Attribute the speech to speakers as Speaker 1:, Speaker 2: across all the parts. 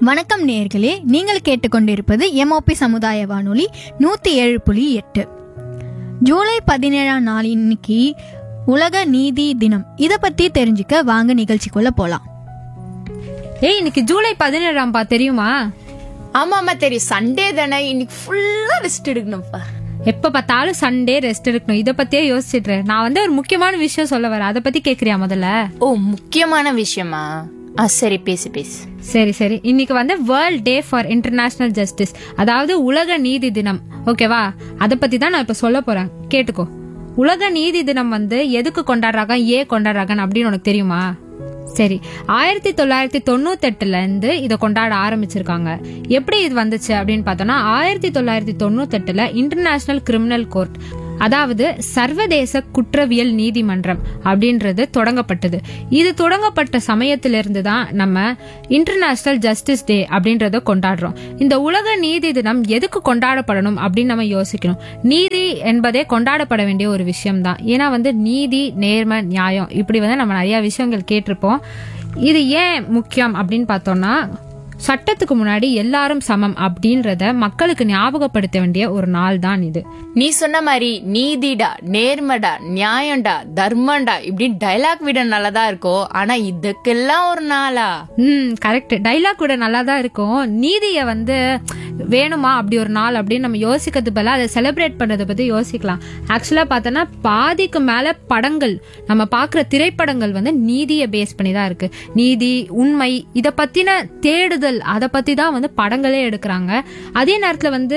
Speaker 1: வணக்கம் நேயர்களே நீங்கள் கேட்டுக்கொண்டிருப்பது எம்ஓபி சமுதாய வானொலி நூற்றி ஏழு புள்ளி எட்டு ஜூலை பதினேழாம் நாள் இன்னைக்கு உலக நீதி தினம் இதை பற்றி தெரிஞ்சுக்க வாங்க நிகழ்ச்சிக்குள்ள போகலாம்
Speaker 2: ஏய் இன்னைக்கு ஜூலை பதினேழாம் பா தெரியுமா
Speaker 3: ஆமா ஆமா தெரியும் சண்டே தானே இன்னைக்கு ஃபுல்லா ரெஸ்ட் எடுக்கணும்ப்பா
Speaker 2: எப்ப பார்த்தாலும் சண்டே ரெஸ்ட் எடுக்கணும் இத பத்தியே யோசிச்சுட்டு நான் வந்து ஒரு முக்கியமான விஷயம் சொல்ல வரேன் அதை பத்தி கேக்குறியா முதல்ல
Speaker 3: ஓ முக்கியமான விஷயமா ஆ சரி பேசு பேசு
Speaker 2: சரி சரி இன்னைக்கு வந்து world day for international justice அதாவது உலக நீதி தினம் ஓகேவா அதை பத்தி தான் நான் இப்ப சொல்ல போறேன் கேட்டுக்கோ உலக நீதி தினம் வந்து எதுக்கு கொண்டாடுறாங்க ஏன் கொண்டாடுறாங்கன்னு அப்படின்னு உனக்கு தெரியுமா சரி ஆயிரத்தி தொள்ளாயிரத்தி தொண்ணூத்தெட்டுல இருந்து இதை கொண்டாட ஆரம்பிச்சிருக்காங்க எப்படி இது வந்துச்சு அப்படின்னு பார்த்தோம்னா ஆயிரத்தி தொள்ளாயிரத்தி தொண்ணூத்தெட்டுல இன்டர்நேஷனல் கிரிமினல் கோர்ட் அதாவது சர்வதேச குற்றவியல் நீதிமன்றம் அப்படின்றது தொடங்கப்பட்டது இது தொடங்கப்பட்ட சமயத்திலிருந்து தான் நம்ம இன்டர்நேஷனல் ஜஸ்டிஸ் டே அப்படின்றத கொண்டாடுறோம் இந்த உலக நீதி தினம் எதுக்கு கொண்டாடப்படணும் அப்படின்னு நம்ம யோசிக்கணும் நீதி என்பதே கொண்டாடப்பட வேண்டிய ஒரு விஷயம் தான் ஏன்னா வந்து நீதி நேர்மை நியாயம் இப்படி வந்து நம்ம நிறைய விஷயங்கள் கேட்டிருப்போம் இது ஏன் முக்கியம் அப்படின்னு பார்த்தோம்னா சட்டத்துக்கு முன்னாடி எல்லாரும் சமம் அப்படின்றத மக்களுக்கு ஞாபகப்படுத்த வேண்டிய ஒரு நாள் தான் இது
Speaker 3: நீ சொன்ன மாதிரி நீதிடா நேர்மடா நியாயம்டா தர்மம்டா இப்படின்னு டைலாக் விட நல்லதா இருக்கும் ஆனா இதுக்கெல்லாம் ஒரு நாளா
Speaker 2: ம் கரெக்ட் டைலாக் கூட நல்லா தான் இருக்கும் நீதியை வந்து வேணுமா அப்படி ஒரு நாள் அப்படின்னு நம்ம யோசிக்கிறது பதிலாக அதை செலிப்ரேட் பண்றதை பத்தி யோசிக்கலாம் ஆக்சுவலா பார்த்தோன்னா பாதிக்கு மேல படங்கள் நம்ம பார்க்குற திரைப்படங்கள் வந்து நீதியை பேஸ் பண்ணி தான் இருக்கு நீதி உண்மை இதை பத்தின தேடுதல் அதை பத்தி தான் வந்து படங்களே எடுக்கிறாங்க அதே நேரத்துல வந்து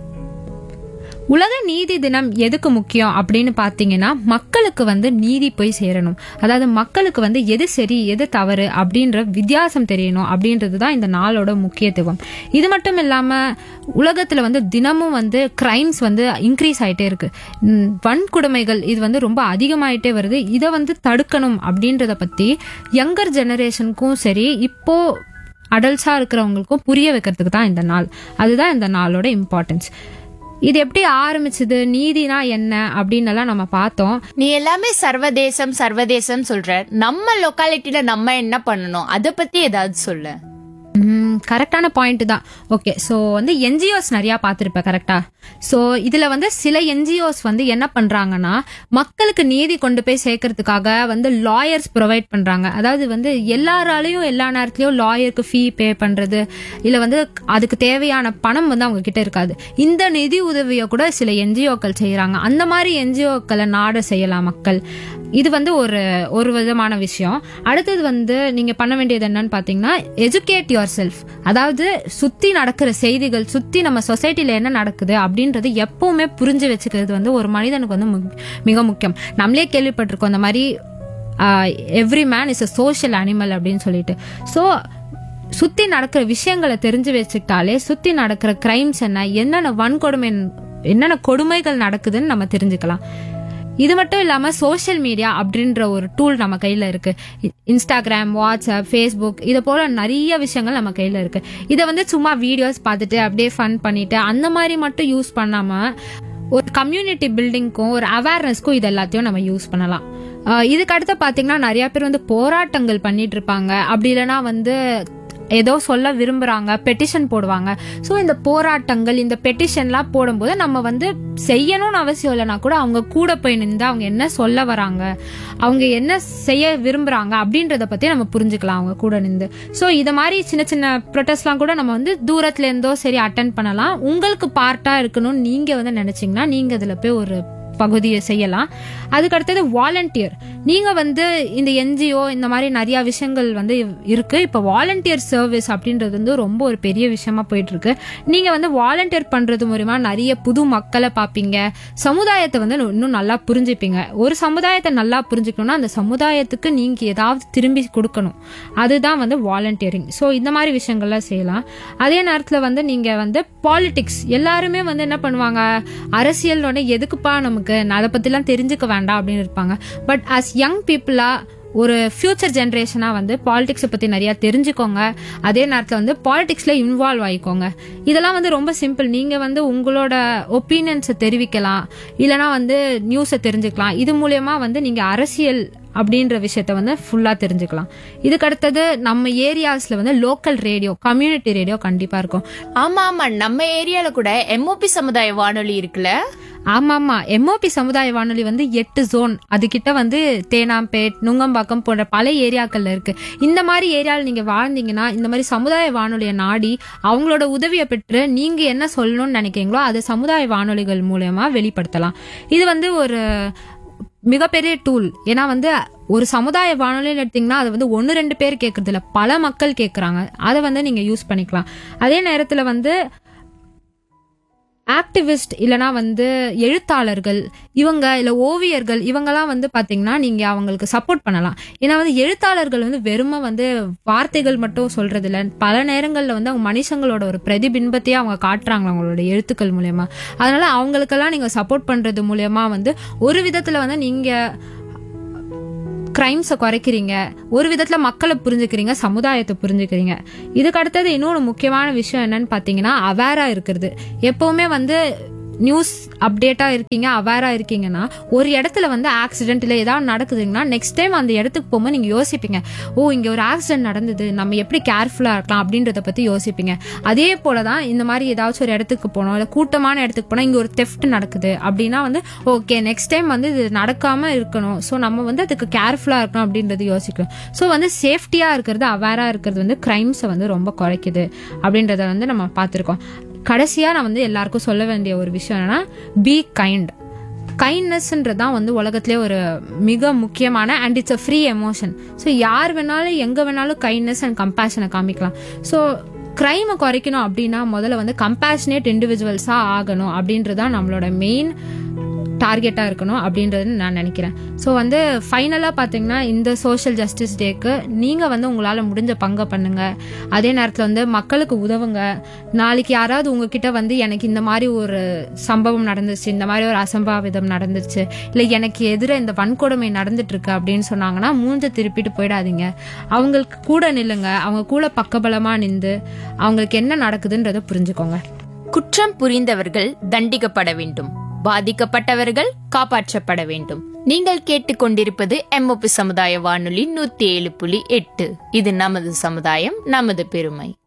Speaker 2: உலக நீதி தினம் எதுக்கு முக்கியம் அப்படின்னு பார்த்தீங்கன்னா மக்களுக்கு வந்து நீதி போய் சேரணும் அதாவது மக்களுக்கு வந்து எது சரி எது தவறு அப்படின்ற வித்தியாசம் தெரியணும் அப்படின்றது தான் இந்த நாளோட முக்கியத்துவம் இது மட்டும் இல்லாம உலகத்துல வந்து தினமும் வந்து கிரைம்ஸ் வந்து இன்க்ரீஸ் ஆயிட்டே இருக்கு ம், வன்கொடுமைகள் இது வந்து ரொம்ப அதிகமாயிட்டே வருது இதை வந்து தடுக்கணும் அப்படின்றத பத்தி யங்கர் ஜெனரேஷனுக்கும் சரி இப்போ அடல்ட்ஸா இருக்கிறவங்களுக்கும் புரிய வைக்கிறதுக்கு தான் இந்த நாள் அதுதான் இந்த நாளோட இம்பார்ட்டன்ஸ் இது எப்படி ஆரம்பிச்சது நீதினா என்ன அப்படின்னு எல்லாம் நம்ம பார்த்தோம்
Speaker 3: நீ எல்லாமே சர்வதேசம் சர்வதேசம் சொல்ற நம்ம லொக்காலிட்டில நம்ம என்ன பண்ணணும் அத பத்தி ஏதாவது சொல்லு
Speaker 2: கரெக்டான பாயிண்ட் தான் ஓகே ஸோ வந்து என்ஜிஓஸ் நிறைய பார்த்துருப்பேன் கரெக்டா ஸோ இதுல வந்து சில என்ஜிஓஸ் வந்து என்ன பண்றாங்கன்னா மக்களுக்கு நீதி கொண்டு போய் சேர்க்கறதுக்காக வந்து லாயர்ஸ் ப்ரொவைட் பண்றாங்க அதாவது வந்து எல்லாராலையும் எல்லா நேரத்துலயும் லாயருக்கு ஃபீ பே பண்றது இல்ல வந்து அதுக்கு தேவையான பணம் வந்து அவங்க கிட்ட இருக்காது இந்த நிதி உதவியை கூட சில என்ஜிஓக்கள் செய்யறாங்க அந்த மாதிரி என்ஜிஓக்களை நாட செய்யலாம் மக்கள் இது வந்து ஒரு ஒரு விதமான விஷயம் அடுத்தது வந்து நீங்க பண்ண வேண்டியது என்னன்னு பாத்தீங்கன்னா எஜுகேட் யுவர் செல்ஃப் அதாவது சுத்தி நடக்கிற செய்திகள் சுத்தி நம்ம சொசைட்டில என்ன நடக்குது அப்படின்றது எப்பவுமே புரிஞ்சு வச்சுக்கிறது வந்து ஒரு மனிதனுக்கு வந்து முக்- மிக முக்கியம் நம்மளே கேள்விப்பட்டிருக்கோம் அந்த மாதிரி every man is a social animal அப்படின்னு சொல்லிட்டு ஸோ சுத்தி நடக்கிற விஷயங்களை தெரிஞ்சு வச்சுக்கிட்டாலே சுத்தி நடக்கிற கிரைம்ஸ் என்ன என்னென்ன வன்கொடுமை என்னென்ன கொடுமைகள் நடக்குதுன்னு நம்ம தெரிஞ்சுக்கலாம் இது மட்டும் இல்லாம சோஷியல் மீடியா அப்படின்ற ஒரு டூல் நம்ம கையில இருக்கு இ- இன்ஸ்டாகிராம் வாட்ஸ்அப் ஃபேஸ்புக் இது போல நிறைய விஷயங்கள் நம்ம கையில இருக்கு இதை வந்து சும்மா வீடியோஸ் பார்த்துட்டு அப்படியே ஃபன் பண்ணிட்டு அந்த மாதிரி மட்டும் யூஸ் பண்ணாம ஒரு கம்யூனிட்டி பில்டிங்க்கும் ஒரு அவேர்னஸ்க்கும் இது எல்லாத்தையும் நம்ம யூஸ் பண்ணலாம் அஹ் இதுக்கு அடுத்து பாத்தீங்கன்னா நிறைய பேர் வந்து போராட்டங்கள் பண்ணிட்டு இருப்பாங்க அப்படி இல்லைன்னா வந்து ஏதோ சொல்ல விரும்புறாங்க பெட்டிஷன் போடுவாங்க ஸோ இந்த போராட்டங்கள் இந்த பெட்டிஷன்லாம் போடும்போது நம்ம வந்து செய்யணும்னு அவசியம் இல்லைனா கூட அவங்க கூட போய் நின்று அவங்க என்ன சொல்ல வராங்க அவங்க என்ன செய்ய விரும்புறாங்க அப்படின்றத பத்தி நம்ம புரிஞ்சுக்கலாம் அவங்க கூட நின்று ஸோ இது மாதிரி சின்ன சின்ன ப்ரொட்டஸ்ட்லாம் கூட நம்ம வந்து தூரத்துல இருந்தோ சரி அட்டன் பண்ணலாம் உங்களுக்கு பார்ட்டா இருக்கணும்னு நீங்க வந்து நினைச்சீங்கன்னா நீங்க இதுல போய் ஒரு பகுதியை செய்யலாம் அதுக்கு அடுத்தது வாலண்டியர் நீங்க வந்து இந்த என்ஜிஓ இந்த மாதிரி நிறைய விஷயங்கள் வந்து இருக்கு இப்போ வாலண்டியர் சர்வீஸ் அப்படின்றது வந்து ரொம்ப ஒரு பெரிய விஷயமா போயிட்டு இருக்கு நீங்க வந்து வாலண்டியர் பண்றது மூலியமா நிறைய புது மக்களை பார்ப்பீங்க சமுதாயத்தை வந்து இன்னும் நல்லா புரிஞ்சுப்பீங்க ஒரு சமுதாயத்தை நல்லா புரிஞ்சுக்கணும்னா அந்த சமுதாயத்துக்கு நீங்க ஏதாவது திரும்பி கொடுக்கணும் அதுதான் வந்து வாலண்டியரிங் ஸோ இந்த மாதிரி விஷயங்கள்லாம் செய்யலாம் அதே நேரத்தில் வந்து நீங்க வந்து பாலிடிக்ஸ் எல்லாருமே வந்து என்ன பண்ணுவாங்க அரசியல் உடனே எதுக்குப்பா நமக்கு நான் அதை பத்திலாம் தெரிஞ்சுக்க வேண்டாம் அப்படின்னு இருப்பாங்க பட் அஸ் யங் பீப்புளா ஒரு ஃபியூச்சர் ஜென்ரேஷனா வந்து பாலிடிக்ஸை பத்தி நிறைய தெரிஞ்சுக்கோங்க அதே நேரத்தில் வந்து பாலிடிக்ஸ்ல இன்வால்வ் ஆயிக்கோங்க இதெல்லாம் வந்து ரொம்ப சிம்பிள் நீங்க வந்து உங்களோட ஒப்பீனியன்ஸை தெரிவிக்கலாம் இல்லனா வந்து நியூஸை தெரிஞ்சுக்கலாம் இது மூலியமா வந்து நீங்க அரசியல் அப்படின்ற விஷயத்த வந்து ஃபுல்லா தெரிஞ்சுக்கலாம் இதுக்கு அடுத்தது நம்ம ஏரியாஸ்ல வந்து லோக்கல் ரேடியோ கம்யூனிட்டி ரேடியோ கண்டிப்பா இருக்கும்
Speaker 3: ஆமா ஆமா நம்ம ஏரியால கூட எம்ஓபி சமுதாய வானொலி இருக்குல்ல
Speaker 2: ஆமா ஆமா எம்ஓபி சமுதாய வானொலி வந்து எட்டு ஜோன் அதுகிட்ட வந்து தேனாம்பேட் நுங்கம்பாக்கம் போன்ற பல ஏரியாக்கள்ல இருக்கு இந்த மாதிரி ஏரியாவில் நீங்க வாழ்ந்தீங்கன்னா இந்த மாதிரி சமுதாய வானொலியை நாடி அவங்களோட உதவியை பெற்று நீங்க என்ன சொல்லணும்னு நினைக்கிறீங்களோ அதை சமுதாய வானொலிகள் மூலயமா வெளிப்படுத்தலாம் இது வந்து ஒரு மிகப்பெரிய டூல் ஏன்னா வந்து ஒரு சமுதாய வானொலின்னு எடுத்தீங்கன்னா அது வந்து ஒன்று ரெண்டு பேர் கேட்கறது இல்ல பல மக்கள் கேட்குறாங்க அதை வந்து நீங்க யூஸ் பண்ணிக்கலாம் அதே நேரத்தில் வந்து ஆக்டிவிஸ்ட் இல்லனா வந்து எழுத்தாளர்கள் இவங்க இல்ல ஓவியர்கள் இவங்கெல்லாம் வந்து பாத்தீங்கன்னா நீங்க அவங்களுக்கு சப்போர்ட் பண்ணலாம் ஏன்னா வந்து எழுத்தாளர்கள் வந்து வெறும வந்து வார்த்தைகள் மட்டும் சொல்றது இல்ல பல நேரங்கள்ல வந்து அவங்க மனுஷங்களோட ஒரு பிரதிபிம்பத்தையே அவங்க காட்டுறாங்க அவங்களோட எழுத்துக்கள் மூலியமா அதனால அவங்களுக்கெல்லாம் நீங்க சப்போர்ட் பண்றது மூலியமா வந்து ஒரு விதத்துல வந்து நீங்க கிரைம்ஸை குறைக்கிறீங்க ஒரு விதத்துல மக்களை புரிஞ்சுக்கிறீங்க சமுதாயத்தை புரிஞ்சுக்கிறீங்க இதுக்கு அடுத்தது இன்னொரு முக்கியமான விஷயம் என்னன்னு பாத்தீங்கன்னா அவேரா இருக்கிறது எப்பவுமே வந்து நியூஸ் அப்டேட்டா இருக்கீங்க அவேரா இருக்கீங்கன்னா ஒரு இடத்துல வந்து ஆக்சிடென்ட் இல்லை ஏதாவது நடக்குதுங்கன்னா நெக்ஸ்ட் டைம் அந்த இடத்துக்கு போகும்போது நீங்க யோசிப்பீங்க ஓ இங்க ஒரு ஆக்சிடென்ட் நடந்தது நம்ம எப்படி கேர்ஃபுல்லா இருக்கலாம் அப்படின்றத பத்தி யோசிப்பீங்க அதே போலதான் இந்த மாதிரி ஏதாச்சும் ஒரு இடத்துக்கு போனோம் இல்ல கூட்டமான இடத்துக்கு போனா இங்க ஒரு தெஃப்ட் நடக்குது அப்படின்னா வந்து ஓகே நெக்ஸ்ட் டைம் வந்து இது நடக்காம இருக்கணும் ஸோ நம்ம வந்து அதுக்கு கேர்ஃபுல்லா இருக்கணும் அப்படின்றது யோசிக்கணும் ஸோ வந்து சேஃப்டியா இருக்கிறது அவேரா இருக்கிறது வந்து கிரைம்ஸை வந்து ரொம்ப குறைக்குது அப்படின்றத வந்து நம்ம பார்த்துருக்கோம் கடைசியா நான் வந்து எல்லாருக்கும் சொல்ல வேண்டிய ஒரு விஷயம் என்னன்னா பி கைண்ட் கைண்ட்னஸ்ன்றது தான் வந்து உலகத்திலே ஒரு மிக முக்கியமான and it's a free emotion so யார் வேணாலும் எங்க வேணாலும் கைண்ட்னஸ் அண்ட் கம்பேஷனை காமிக்கலாம் ஸோ கிரைமை குறைக்கணும் அப்படின்னா முதல்ல வந்து கம்பேஷனேட் இண்டிவிஜுவல்ஸா ஆகணும் அப்படின்றதான் நம்மளோட மெயின் டார்கெட்டாக இருக்கணும் அப்படின்றது நான் நினைக்கிறேன் ஸோ வந்து ஃபைனலாக பார்த்தீங்கன்னா இந்த சோஷியல் ஜஸ்டிஸ் டேக்கு நீங்கள் வந்து உங்களால் முடிஞ்ச பங்கை பண்ணுங்க அதே நேரத்தில் வந்து மக்களுக்கு உதவுங்க நாளைக்கு யாராவது உங்ககிட்ட வந்து எனக்கு இந்த மாதிரி ஒரு சம்பவம் நடந்துச்சு இந்த மாதிரி ஒரு அசம்பாவிதம் நடந்துச்சு இல்லை எனக்கு எதிர இந்த வன்கொடுமை நடந்துட்டு இருக்கு அப்படின்னு சொன்னாங்கன்னா மூஞ்ச திருப்பிட்டு போயிடாதீங்க அவங்களுக்கு கூட நில்லுங்க அவங்க கூட பக்கபலமாக நின்று அவங்களுக்கு என்ன நடக்குதுன்றதை புரிஞ்சுக்கோங்க
Speaker 3: குற்றம் புரிந்தவர்கள் தண்டிக்கப்பட வேண்டும் பாதிக்கப்பட்டவர்கள் காப்பாற்றப்பட வேண்டும் நீங்கள் கேட்டுக்கொண்டிருப்பது எம்ஓபி சமுதாய வானொலி நூத்தி ஏழு புள்ளி எட்டு இது நமது சமுதாயம் நமது பெருமை